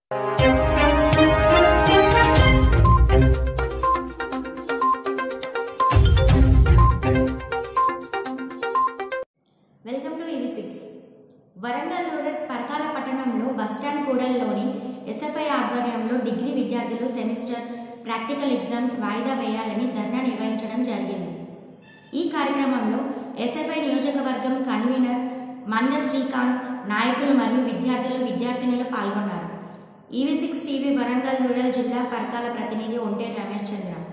welcome to EV six Warangal rural Parakala పట్టణంలో bus stand కూడలిలోని SFI ఆధ్వర్యంలో డిగ్రీ విద్యార్థులు సెమిస్టర్ ప్రాక్టికల్ ఎగ్జామ్స్ వాయిదా వేయాలని ధర్నా నిర్వహించడం జరిగింది ఈ కార్యక్రమంలో ఎస్ఎఫ్ఐ నియోజకవర్గం కన్వీనర్ మంద శ్రీకాంత్ నాయకులు మరియు విద్యార్థులు విద్యార్థినులు పాల్గొన్నారు EV six TV Warangal rural జిల్లా పరకాల ప్రతినిధి ఒంటేరు రమేష్ చంద్ర